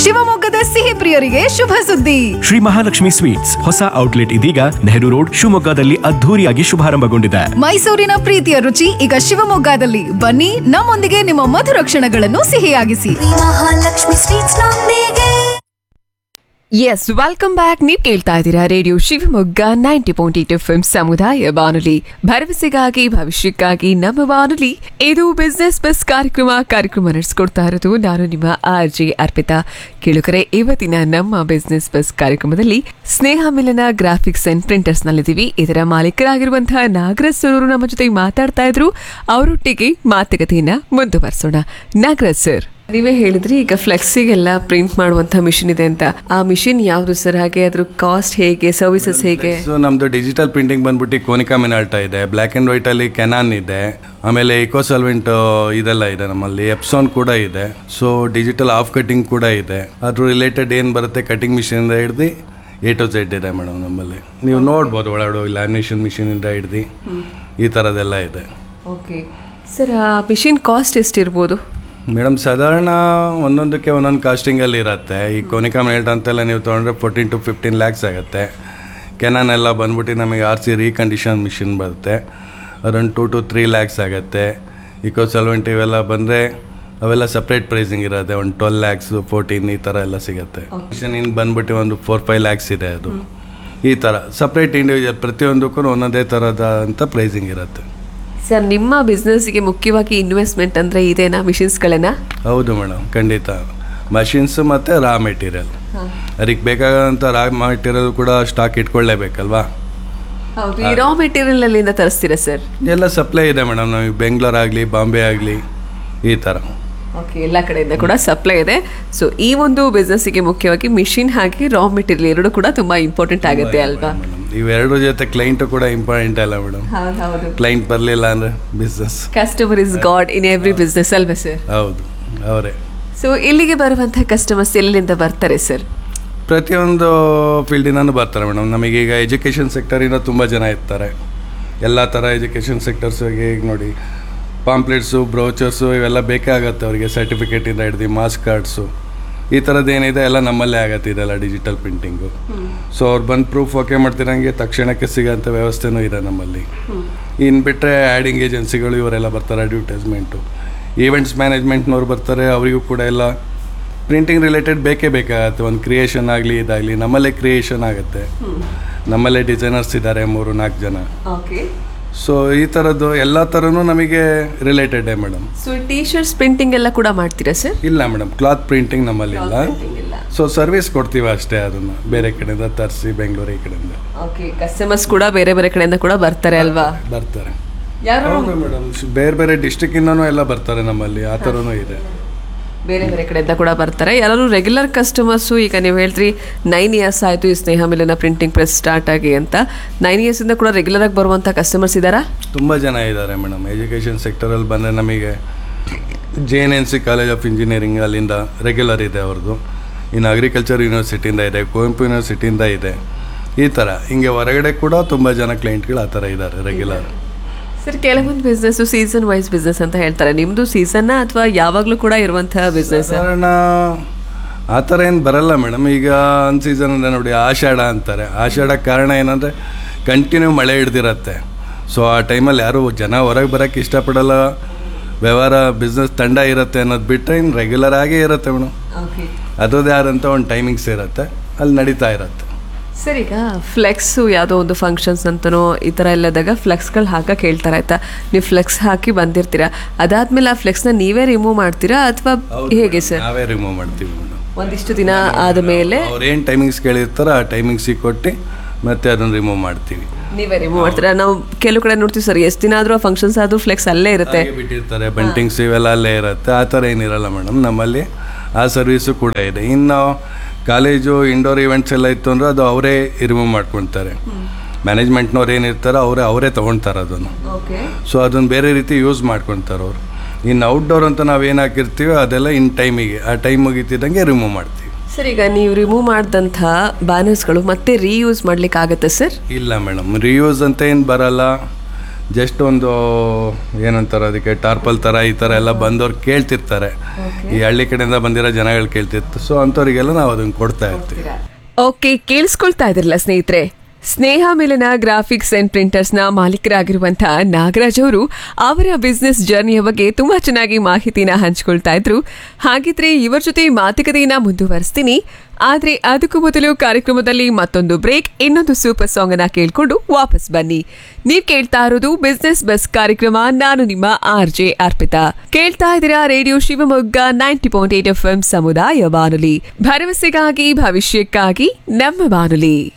ಶಿವಮೊಗ್ಗದ ಸಿಹಿ ಪ್ರಿಯರಿಗೆ ಶುಭ ಸುದ್ದಿ ಶ್ರೀ ಮಹಾಲಕ್ಷ್ಮಿ ಸ್ವೀಟ್ಸ್ ಹೊಸ ಔಟ್ಲೆಟ್ ಇದೀಗ ನೆಹರು ರೋಡ್ ಶಿವಮೊಗ್ಗದಲ್ಲಿ ಅದ್ಧೂರಿಯಾಗಿ ಶುಭಾರಂಭಗೊಂಡಿದೆ ಮೈಸೂರಿನ ಪ್ರೀತಿಯ ರುಚಿ ಈಗ ಶಿವಮೊಗ್ಗದಲ್ಲಿ ಬನ್ನಿ ನಮ್ಮೊಂದಿಗೆ ನಿಮ್ಮ ಮಧುರ ಕ್ಷಣಗಳನ್ನು ಸಿಹಿಯಾಗಿಸಿ ಮಹಾಲಕ್ಷ್ಮಿ ಸ್ವೀಟ್ಸ್ ನೊಂದಿಗೆ ಎಸ್ ವೆಲ್ಕಮ್ ಬ್ಯಾಕ್ ನೀವು ಕೇಳ್ತಾ ಇದ್ದೀರಾ radio Shivamogga ninety point eight F ಸಮುದಾಯ ಬಾನುಲಿ ಭರವಸೆಗಾಗಿ ಭವಿಷ್ಯಕ್ಕಾಗಿ ನಮ್ಮ ಬಾನುಲಿ ಇದು ಬಿಸ್ನೆಸ್ ಬಸ್ ಕಾರ್ಯಕ್ರಮ ಕಾರ್ಯಕ್ರಮ ನಡೆಸ್ಕೊಡ್ತಾ ಇರೋದು ನಾನು ನಿಮ್ಮ ಆರ್ ಜೆ ಅರ್ಪಿತಾ ಕೇಳುಕರೆ ಇವತ್ತಿನ ನಮ್ಮ ಬಿಸ್ನೆಸ್ ಬಸ್ ಕಾರ್ಯಕ್ರಮದಲ್ಲಿ ಸ್ನೇಹ ಮಿಲನ ಗ್ರಾಫಿಕ್ಸ್ ಅಂಡ್ ಪ್ರಿಂಟರ್ಸ್ ನಲ್ಲಿದ್ದೀವಿ ಇದರ ಮಾಲೀಕರಾಗಿರುವಂತಹ ನಾಗರಾಜ್ ಸರ್ ಅವರು ನಮ್ಮ ಜೊತೆ ಮಾತಾಡ್ತಾ ಇದ್ರು ಅವರೊಟ್ಟಿಗೆ ಮಾತುಕತೆಯನ್ನ ಮುಂದುವರಿಸೋಣ ನಾಗರಾಜ್ ಸರ್ ನೀವೇ ಹೇಳಿದ್ರಿ ಈಗ ಫ್ಲೆಕ್ಸಿಗೆಲ್ಲ ಪ್ರಿಂಟ್ ಮಾಡುವಂತ ಮಿಷಿನ್ ಇದೆ ಅಂತ ಆ ಮಿಷಿನ್ ಯಾವ್ದು ಸರ್ ಹಾಗೆ ಅದ್ರ ಕಾಸ್ಟ್ ಹೇಗೆ ಸರ್ವಿಸಸ್ ಹೇಗೆ ಸೊ ನಮ್ದು ಡಿಜಿಟಲ್ ಪ್ರಿಂಟಿಂಗ್ ಬಂದ್ಬಿಟ್ಟು ಕೋನಿಕಾ ಮಿನಾಲ್ಟಾ ಇದೆ ಬ್ಲ್ಯಾಕ್ ಆ್ಯಂಡ್ ವೈಟ್ ಅಲ್ಲಿ ಕೆನಾನ್ ಇದೆ ಆಮೇಲೆ ಇಕೋಸಲ್ವೆಂಟ್ ಇದೆಲ್ಲ ಇದೆ ನಮ್ಮಲ್ಲಿ ಎಪ್ಸೋನ್ ಕೂಡ ಇದೆ ಸೊ ಡಿಜಿಟಲ್ ಆಫ್ ಕಟಿಂಗ್ ಕೂಡ ಇದೆ ಅದ್ರ ರಿಲೇಟೆಡ್ ಏನು ಬರುತ್ತೆ ಕಟಿಂಗ್ ಮಿಷಿನ್ ಹಿಡ್ದು ಎ ಟು ಝೆಡ್ ಇದೆ ಮೇಡಮ್ ನಮ್ಮಲ್ಲಿ ನೀವು ನೋಡ್ಬೋದು ಒಳಗಡೆ ಲ್ಯಾಮಿನೇಷನ್ ಮಿಷಿನಿಂದ ಹಿಡ್ದು ಈ ಥರದ್ದೆಲ್ಲ ಇದೆ ಓಕೆ ಸರ್ ಆ ಮಿಷಿನ್ ಕಾಸ್ಟ್ ಎಷ್ಟಿರ್ಬೋದು ಮೇಡಮ್ ಸಾಧಾರಣ ಒಂದೊಂದಕ್ಕೆ ಒಂದೊಂದು ಕಾಸ್ಟಿಂಗಲ್ಲಿ ಇರುತ್ತೆ ಈ ಕೋನಿಕಾ ಮಿನಾಲ್ಟಾ ಅಂತೆಲ್ಲ ನೀವು ತೊಗೊಂಡ್ರೆ ಫೋರ್ಟೀನ್ ಟು ಫಿಫ್ಟೀನ್ ಲ್ಯಾಕ್ಸ್ ಆಗುತ್ತೆ ಕೆನಾನ್ ಎಲ್ಲ ಬಂದ್ಬಿಟ್ಟು ನಮಗೆ ಆರ್ ಸಿ ರೀಕಂಡೀಷನ್ ಮಿಷಿನ್ ಬರುತ್ತೆ around two to three lakhs ಆಗುತ್ತೆ ಇಕೋ ಸಲ್ವೆಂಟ್ ಇವೆಲ್ಲ ಬಂದರೆ ಅವೆಲ್ಲ ಸಪ್ರೇಟ್ ಪ್ರೈಸಿಂಗ್ ಇರುತ್ತೆ ಒಂದು ಟ್ವೆಲ್ ಲ್ಯಾಕ್ಸು ಫೋರ್ಟೀನ್ ಈ ಥರ ಎಲ್ಲ ಸಿಗುತ್ತೆ ಮಿಷನ್ ಇನ್ನು ಬಂದ್ಬಿಟ್ಟು ಒಂದು ಫೋರ್ ಫೈವ್ ಲ್ಯಾಕ್ಸ್ ಇದೆ ಅದು ಈ ಥರ ಸಪ್ರೇಟ್ ಇಂಡಿವಿಜುವಲ್ ಪ್ರತಿಯೊಂದಕ್ಕೂ ಒಂದೊಂದೇ ಥರದ ಅಂತ ಪ್ರೈಸಿಂಗ್ ಇರುತ್ತೆ ಸರ್ ನಿಮ್ಮ ಬಿಸ್ನೆಸ್ಗೆ ಮುಖ್ಯವಾಗಿ ಇನ್ವೆಸ್ಟ್ಮೆಂಟ್ ಅಂದ್ರೆ ಇದೇನಾ ಮಿಷಿನ್ಸ್ಗಳೇನಾ ಹೌದು ಮೇಡಮ್ ಖಂಡಿತ ಮಷಿನ್ಸ್ ಮತ್ತು ರಾ ಮೆಟೀರಿಯಲ್ ಅದಕ್ಕೆ ಬೇಕಾದಂಥ ರಾ ಮೆಟೀರಿಯಲ್ ಕೂಡ ಸ್ಟಾಕ್ ಇಟ್ಕೊಳ್ಳೇಬೇಕಲ್ವಾ ಹೌದು ಈ ರಾ ಮೆಟೀರಿಯಲ್ ಅಲ್ಲಿಂದ ತರಿಸ್ತೀರಾ ಸರ್ ಎಲ್ಲ ಸಪ್ಲೈ ಇದೆ ಮೇಡಮ್ ನಮಗೆ ಬೆಂಗಳೂರು ಆಗಲಿ ಬಾಂಬೆ ಆಗಲಿ ಈ ಥರ ಓಕೆ ಎಲ್ಲ ಕಡೆಯಿಂದ ಕೂಡ ಸಪ್ಲೈ ಇದೆ ಸೊ ಈ ಒಂದು ಬಿಸ್ನೆಸ್ಸಿಗೆ ಮುಖ್ಯವಾಗಿ ಮಿಷಿನ್ ಹಾಗೆ ರಾ ಮೆಟೀರಿಯಲ್ ಎರಡು ಕೂಡ ತುಂಬಾ ಇಂಪಾರ್ಟೆಂಟ್ ಆಗುತ್ತೆ ಅಲ್ವಾ ಮೇಡಮ್ ಇವೆರಡು ಜೊತೆ ಕ್ಲೈಂಟು ಕೂಡ ಇಂಪಾರ್ಟೆಂಟ್ ಅಲ್ಲ ಮೇಡಮ್ ಹೌದು ಹೌದು ಕ್ಲೈಂಟ್ ಬರಲಿಲ್ಲ ಅಂದರೆ business customer is god in every business ಅಲ್ವಾ ಸರ್ ಹೌದು ಅವರೇ ಸೊ ಇಲ್ಲಿಗೆ ಬರುವಂತಹ ಕಸ್ಟಮರ್ಸ್ ಎಲ್ಲಿಂದ ಬರ್ತಾರೆ ಸರ್ ಪ್ರತಿಯೊಂದು ಫೀಲ್ಡಿನೂ ಬರ್ತಾರೆ ಮೇಡಮ್ ನಮಗೀಗ ಎಜುಕೇಷನ್ ಸೆಕ್ಟರಿಂದ ತುಂಬ ಜನ ಇರ್ತಾರೆ ಎಲ್ಲ ಥರ ಎಜುಕೇಷನ್ ಸೆಕ್ಟರ್ಸ್ಗೆ ಈಗ ನೋಡಿ ಪಾಂಪ್ಲೆಟ್ಸು ಬ್ರೌಚರ್ಸು ಇವೆಲ್ಲ ಬೇಕೇ ಆಗುತ್ತೆ ಅವರಿಗೆ ಸರ್ಟಿಫಿಕೇಟಿಂದ ಹಿಡ್ದು ಮಾಸ್ ಕಾರ್ಡ್ಸು ಈ ಥರದ್ದು ಏನಿದೆ ಎಲ್ಲ ನಮ್ಮಲ್ಲೇ ಆಗತ್ತೆ ಇದೆಲ್ಲ ಡಿಜಿಟಲ್ ಪ್ರಿಂಟಿಂಗು ಸೊ ಅವ್ರು ಬಂದು ಪ್ರೂಫ್ ಓಕೆ ಮಾಡ್ತಿರಂಗೆ ತಕ್ಷಣಕ್ಕೆ ಸಿಗೋಂಥ ವ್ಯವಸ್ಥೆನೂ ಇದೆ ನಮ್ಮಲ್ಲಿ ಇನ್ನು ಬಿಟ್ಟರೆ ಆ್ಯಡಿಂಗ್ ಏಜೆನ್ಸಿಗಳು ಇವರೆಲ್ಲ ಬರ್ತಾರೆ ಅಡ್ವರ್ಟೈಸ್ಮೆಂಟು ಈವೆಂಟ್ಸ್ ಮ್ಯಾನೇಜ್ಮೆಂಟ್ನವ್ರು ಬರ್ತಾರೆ ಅವರಿಗೂ ಕೂಡ ಎಲ್ಲ ಪ್ರಿಂಟಿಂಗ್ ರಿಲೇಟೆಡ್ ಬೇಕೇ ಬೇಕಾಗತ್ತೆ ಒಂದು ಕ್ರಿಯೇಷನ್ ಆಗಲಿ ಇದಾಗಲಿ ನಮ್ಮಲ್ಲೇ ಕ್ರಿಯೇಷನ್ ಆಗುತ್ತೆ ನಮ್ಮಲ್ಲೇ ಡಿಸೈನರ್ಸ್ ಇದ್ದಾರೆ ಮೂರು ನಾಲ್ಕು ಜನ ಓಕೆ ಸೊ ಈ ಥರದ್ದು ಎಲ್ಲ ಥರನೂ ನಮಗೆ related madam so T shirts printing ಎಲ್ಲ ಕೂಡ ಮಾಡ್ತೀರಾ ಸರ್ ಇಲ್ಲ ಮೇಡಮ್ ಕ್ಲಾತ್ ಪ್ರಿಂಟಿಂಗ್ ನಮ್ಮಲ್ಲಿ ಇಲ್ಲ ಸೊ ಸರ್ವಿಸ್ ಕೊಡ್ತೀವಿ ಅಷ್ಟೇ ಅದನ್ನು ಬೇರೆ ಕಡೆಯಿಂದ ತರಿಸಿ ಬೆಂಗಳೂರು ಈ ಕಡೆಯಿಂದ ಓಕೆ ಕಸ್ಟಮರ್ಸ್ ಕೂಡ ಬೇರೆ ಬೇರೆ ಕಡೆಯಿಂದ ಕೂಡ ಬರ್ತಾರೆ ಅಲ್ವಾ ಬರ್ತಾರೆ ಯಾರು ಹೌದು ಮೇಡಮ್ ಬೇರೆ ಬೇರೆ ಡಿಸ್ಟಿಕ್ಕಿಂದನೂ ಎಲ್ಲ ಬರ್ತಾರೆ ನಮ್ಮಲ್ಲಿ ಆ ಥರನೂ ಇದೆ ಬೇರೆ ಬೇರೆ ಕಡೆಯಿಂದ ಕೂಡ ಬರ್ತಾರೆ ಎಲ್ಲರೂ ರೆಗ್ಯುಲರ್ ಕಸ್ಟಮರ್ಸು ಈಗ ನೀವು ಹೇಳ್ತೀರಿ ನೈನ್ ಇಯರ್ಸ್ ಆಯಿತು ಈ ಸ್ನೇಹ ಮಿಲನ ಪ್ರಿಂಟಿಂಗ್ ಪ್ರೆಸ್ ಸ್ಟಾರ್ಟ್ ಆಗಿ ಅಂತ ನೈನ್ ಇಯರ್ಸಿಂದ ಕೂಡ ರೆಗ್ಯುಲರ್ ಆಗಿ ಬರುವಂಥ ಕಸ್ಟಮರ್ಸ್ ಇದ್ದಾರಾ ತುಂಬ ಜನ ಇದ್ದಾರೆ ಮೇಡಮ್ ಎಜುಕೇಷನ್ ಸೆಕ್ಟರಲ್ಲಿ ಬಂದರೆ ನಮಗೆ J N N C college of engineering ಅಲ್ಲಿಂದ ರೆಗ್ಯುಲರ್ ಇದೆ ಅವ್ರದ್ದು ಇನ್ನು ಅಗ್ರಿಕಲ್ಚರ್ ಯೂನಿವರ್ಸಿಟಿಯಿಂದ ಇದೆ ಕುವೆಂಪು ಯೂನಿವರ್ಸಿಟಿಯಿಂದ ಇದೆ ಈ ಥರ ಹಿಂಗೆ ಹೊರಗಡೆ ಕೂಡ ತುಂಬ ಜನ ಕ್ಲೈಂಟ್ಗಳು ಆ ಥರ ಇದ್ದಾರೆ ರೆಗ್ಯುಲರ್ ಸರ್ ಕೆಲವೊಂದು ಬಿಸ್ನೆಸ್ ಸೀಸನ್ ವೈಸ್ ಬಿಸ್ನೆಸ್ ಅಂತ ಹೇಳ್ತಾರೆ ನಿಮ್ದು ಸೀಸನ್ನ ಅಥವಾ ಯಾವಾಗಲೂ ಕೂಡ ಇರುವಂತಹ ಬಿಸ್ನೆಸ್ ಸಾಧಾರಣ ಆ ಥರ ಏನು ಬರಲ್ಲ ಮೇಡಮ್ ಈಗ ಒಂದು ಸೀಸನ್ ಅಂದರೆ ನೋಡಿ ಆಷಾಢ ಅಂತಾರೆ ಆಷಾಢ ಕಾರಣ ಏನಂದರೆ ಕಂಟಿನ್ಯೂ ಮಳೆ ಹಿಡ್ದಿರತ್ತೆ ಸೊ ಆ ಟೈಮಲ್ಲಿ ಯಾರು ಜನ ಹೊರಗೆ ಬರೋಕ್ಕೆ ಇಷ್ಟಪಡಲ್ಲ ವ್ಯವಹಾರ ಬಿಸ್ನೆಸ್ ತಂಡ ಇರುತ್ತೆ ಅನ್ನೋದು ಬಿಟ್ಟರೆ ಇನ್ನು ರೆಗ್ಯುಲರ್ ಆಗೇ ಇರುತ್ತೆ ಮೇಡಮ್ ಅದರದ್ದೇ ಆದಂಥ ಒಂದು ಟೈಮಿಂಗ್ಸ್ ಇರುತ್ತೆ ಅಲ್ಲಿ ನಡೀತಾ ಇರುತ್ತೆ ಸರ್ ಈಗ ಫ್ಲೆಕ್ಸು ಯಾವುದೋ ಒಂದು ಫಂಕ್ಷನ್ಸ್ ಅಂತನೋ ಈ ಥರ ಎಲ್ಲದಾಗ ಫ್ಲೆಕ್ಸ್ಗಳು ಹಾಕಕ್ಕೆ ಹೇಳ್ತಾರೆ ಆಯ್ತಾ ನೀವು ಫ್ಲೆಕ್ಸ್ ಹಾಕಿ ಬಂದಿರ್ತೀರಾ ಅದಾದ್ಮೇಲೆ ಆ ಫ್ಲೆಕ್ಸ್ನ ನೀವೇ ರಿಮೂವ್ ಮಾಡ್ತೀರಾ ಅಥವಾ ಹೇಗೆ ಸರ್ ನಾವೇ ರಿಮೂವ್ ಮಾಡ್ತೀವಿ ಮೇಡಮ್ ಒಂದಿಷ್ಟು ದಿನ ಆದಮೇಲೆ ಅವ್ರು ಏನು ಟೈಮಿಂಗ್ಸ್ ಕೇಳಿರ್ತಾರೋ ಆ ಟೈಮಿಂಗ್ಸಿಗೆ ಕೊಟ್ಟು ಮತ್ತೆ ಅದನ್ನು ರಿಮೂವ್ ಮಾಡ್ತೀವಿ ನೀವೇ ರಿಮೂವ್ ಮಾಡ್ತೀರಾ ನಾವು ಕೆಲವು ಕಡೆ ನೋಡ್ತೀವಿ ಸರ್ ಎಷ್ಟು ದಿನ ಆದರೂ ಫಂಕ್ಷನ್ಸ್ ಆದರೂ ಫ್ಲೆಕ್ಸ್ ಅಲ್ಲೇ ಇರುತ್ತೆ ಹಾಗೆ ಬಿಟ್ಟಿರ್ತಾರೆ ಬಂಟಿಂಗ್ಸ್ ಇವೆಲ್ಲ ಅಲ್ಲೇ ಇರುತ್ತೆ ಆ ಥರ ಏನಿರಲ್ಲ ಮೇಡಮ್ ನಮ್ಮಲ್ಲಿ ಆ ಸರ್ವಿಸು ಕೂಡ ಇದೆ ಇನ್ನು ಕಾಲೇಜು ಇಂಡೋರ್ ಇವೆಂಟ್ಸ್ ಎಲ್ಲ ಇತ್ತು ಅಂದರೆ ಅದು ಅವರೇ ರಿಮೂವ್ ಮಾಡ್ಕೊಳ್ತಾರೆ ಮ್ಯಾನೇಜ್ಮೆಂಟ್ನವ್ರು ಏನಿರ್ತಾರೋ ಅವರೇ ಅವರೇ ತೊಗೊಳ್ತಾರೆ ಅದನ್ನು ಓಕೆ ಸೊ ಅದನ್ನು ಬೇರೆ ರೀತಿ ಯೂಸ್ ಮಾಡ್ಕೊತಾರೆ ಅವರು ಇನ್ನು ಔಟ್ಡೋರ್ ಅಂತ ನಾವು ಏನು ಹಾಕಿರ್ತೀವೋ ಅದೆಲ್ಲ ಇನ್ ಟೈಮಿಗೆ ಆ ಟೈಮ್ ಮುಗಿತಿದ್ದಂಗೆ ರಿಮೂವ್ ಮಾಡ್ತೀವಿ ಸರ್ ಈಗ ನೀವು ರಿಮೂವ್ ಮಾಡಿದಂಥ ಬ್ಯಾನರ್ಸ್ಗಳು ಮತ್ತೆ ರೀಯೂಸ್ ಮಾಡ್ಲಿಕ್ಕೆ ಆಗುತ್ತೆ ಸರ್ ಇಲ್ಲ ಮೇಡಮ್ ರಿಯೂಸ್ ಅಂತ ಏನು ಬರಲ್ಲ ಜಸ್ಟ್ ಒಂದು ಏನಂತಾರೆ ಅದಕ್ಕೆ ಟಾರ್ಪಲ್ ಥರ ಈ ಥರ ಎಲ್ಲ ಬಂದವ್ರು ಕೇಳ್ತಿರ್ತಾರೆ ಈ ಹಳ್ಳಿ ಕಡೆಯಿಂದ ಬಂದಿರೋ ಜನಗಳು ಕೇಳ್ತಿರ್ತಾರೆ ಸೊ ಅಂಥವ್ರಿಗೆಲ್ಲ ನಾವು ಅದನ್ನು ಕೊಡ್ತಾ ಇರ್ತೀವಿ ಓಕೆ ಕೇಳಿಸ್ಕೊಳ್ತಾ ಇದ್ರಲ್ಲ ಸ್ನೇಹಿತರೆ ಸ್ನೇಹ ಮಿಲನ ಗ್ರಾಫಿಕ್ಸ್ ಅಂಡ್ ಪ್ರಿಂಟರ್ಸ್ ನ ಮಾಲೀಕರಾಗಿರುವಂತಹ ನಾಗರಾಜ್ ಅವರು ಅವರ ಬಿಸ್ನೆಸ್ ಜರ್ನಿಯ ಬಗ್ಗೆ ತುಂಬಾ ಚೆನ್ನಾಗಿ ಮಾಹಿತಿನ ಹಂಚ್ಕೊಳ್ತಾ ಇದ್ರು ಹಾಗಿದ್ರೆ ಇವರ ಜೊತೆ ಮಾತುಕತೆಯನ್ನ ಮುಂದುವರಿಸ್ತೀನಿ ಆದ್ರೆ ಅದಕ್ಕೂ ಮೊದಲು ಕಾರ್ಯಕ್ರಮದಲ್ಲಿ ಮತ್ತೊಂದು ಬ್ರೇಕ್ ಇನ್ನೊಂದು ಸೂಪರ್ ಸಾಂಗ್ ಅನ್ನ ಕೇಳ್ಕೊಂಡು ವಾಪಸ್ ಬನ್ನಿ ನೀವ್ ಕೇಳ್ತಾ ಇರೋದು ಬಿಸ್ನೆಸ್ ಬಸ್ ಕಾರ್ಯಕ್ರಮ ನಾನು ನಿಮ್ಮ ಆರ್ ಜೆ ಅರ್ಪಿತಾ ಕೇಳ್ತಾ ಇದ್ದೀರಾ radio Shivamogga ninety point eight F M ಸಮುದಾಯ ಬಾನುಲಿ ಭರವಸೆಗಾಗಿ ಭವಿಷ್ಯಕ್ಕಾಗಿ ನಮ್ಮ ಬಾನುಲಿ